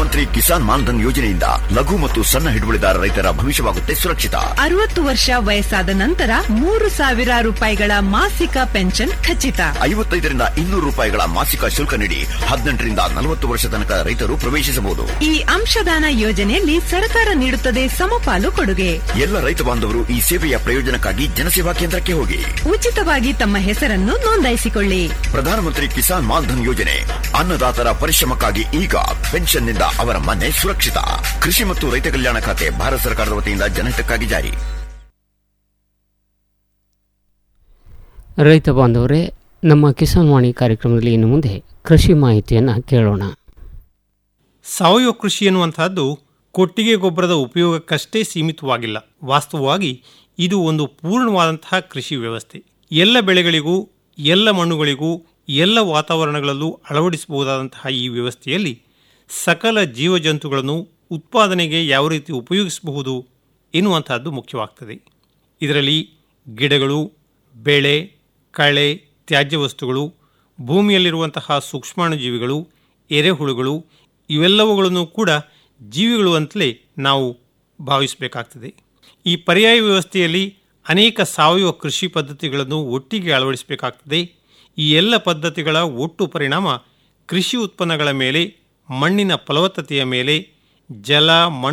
ಪ್ರಧಾನಮಂತ್ರಿ ಕಿಸಾನ್ ಮಾನ್ಧನ್ ಯೋಜನೆಯಿಂದ ಲಘು ಮತ್ತು ಸಣ್ಣ ಹಿಡುವಳಿದಾರ ರೈತರ ಭವಿಷ್ಯವಾಗುತ್ತೆ ಸುರಕ್ಷಿತ ಅರವತ್ತು ವರ್ಷ ವಯಸ್ಸಾದ ನಂತರ ಮೂರು ಸಾವಿರ ರೂಪಾಯಿಗಳ ಮಾಸಿಕ ಪೆನ್ಷನ್ ಖಚಿತ ಐವತ್ತೈದರಿಂದ ಇನ್ನೂರು ರೂಪಾಯಿಗಳ ಮಾಸಿಕ ಶುಲ್ಕ ನೀಡಿ ಹದಿನೆಂಟರಿಂದ ನಲವತ್ತು ವರ್ಷ ತನಕ ರೈತರು ಪ್ರವೇಶಿಸಬಹುದು ಈ ಅಂಶದಾನ ಯೋಜನೆಯಲ್ಲಿ ಸರ್ಕಾರ ನೀಡುತ್ತದೆ ಸಮಪಾಲು ಕೊಡುಗೆ ಎಲ್ಲ ರೈತ ಬಾಂಧವರು ಈ ಸೇವೆಯ ಪ್ರಯೋಜನಕ್ಕಾಗಿ ಜನಸೇವಾ ಕೇಂದ್ರಕ್ಕೆ ಹೋಗಿ ಉಚಿತವಾಗಿ ತಮ್ಮ ಹೆಸರನ್ನು ನೋಂದಾಯಿಸಿಕೊಳ್ಳಿ ಪ್ರಧಾನಮಂತ್ರಿ ಕಿಸಾನ್ ಮಾನ್ಧನ್ ಯೋಜನೆ ಅನ್ನದಾತರ ಪರಿಶ್ರಮಕ್ಕಾಗಿ ಈಗ ಪೆನ್ಷನ್ನಿಂದ ಅವರ ಮನೆ ಸುರಕ್ಷಿತ ಕೃಷಿ ಮತ್ತು ರೈತ ಕಲ್ಯಾಣ ಖಾತೆ ಭಾರತ ಸರ್ಕಾರದ ವತಿಯಿಂದ ಜನಹಿತಕ್ಕಾಗಿ ಜಾರಿ ರೈತ ಬಾಂಧವರೇ ನಮ್ಮ ಕಿಸಾನ್ ವಾಣಿ ಕಾರ್ಯಕ್ರಮದಲ್ಲಿ ಇನ್ನು ಮುಂದೆ ಕೃಷಿ ಮಾಹಿತಿಯನ್ನು ಕೇಳೋಣ ಸಾವಯವ ಕೃಷಿ ಎನ್ನುವಂತಹದ್ದು ಕೊಟ್ಟಿಗೆ ಗೊಬ್ಬರದ ಉಪಯೋಗಕ್ಕಷ್ಟೇ ಸೀಮಿತವಾಗಿಲ್ಲ ವಾಸ್ತವವಾಗಿ ಇದು ಒಂದು ಪೂರ್ಣವಾದಂತಹ ಕೃಷಿ ವ್ಯವಸ್ಥೆ ಎಲ್ಲ ಬೆಳೆಗಳಿಗೂ ಎಲ್ಲ ಮಣ್ಣುಗಳಿಗೂ ಎಲ್ಲ ವಾತಾವರಣಗಳಲ್ಲೂ ಅಳವಡಿಸಬಹುದಾದಂತಹ ಈ ವ್ಯವಸ್ಥೆಯಲ್ಲಿ ಸಕಲ ಜೀವಜಂತುಗಳನ್ನು ಉತ್ಪಾದನೆಗೆ ಯಾವ ರೀತಿ ಉಪಯೋಗಿಸಬಹುದು ಎನ್ನುವಂತಹದ್ದು ಮುಖ್ಯವಾಗ್ತದೆ ಇದರಲ್ಲಿ ಗಿಡಗಳು ಬೆಳೆ ಕಳೆ ತ್ಯಾಜ್ಯ ವಸ್ತುಗಳು ಭೂಮಿಯಲ್ಲಿರುವಂತಹ ಸೂಕ್ಷ್ಮಾಣುಜೀವಿಗಳು ಎರೆಹುಳುಗಳು ಇವೆಲ್ಲವುಗಳನ್ನು ಕೂಡ ಜೀವಿಗಳು ಅಂತಲೇ ನಾವು ಭಾವಿಸಬೇಕಾಗ್ತದೆ ಈ ಪರ್ಯಾಯ ವ್ಯವಸ್ಥೆಯಲ್ಲಿ ಅನೇಕ ಸಾವಯವ ಕೃಷಿ ಪದ್ಧತಿಗಳನ್ನು ಒಟ್ಟಿಗೆ ಅಳವಡಿಸಬೇಕಾಗ್ತದೆ ಈ ಎಲ್ಲ ಪದ್ಧತಿಗಳ ಒಟ್ಟು ಪರಿಣಾಮ ಕೃಷಿ ಉತ್ಪನ್ನಗಳ ಮೇಲೆ ಮಣ್ಣಿನ ಫಲವತ್ತತೆಯ ಮೇಲೆ ಜಲ ಮಣ್ಣು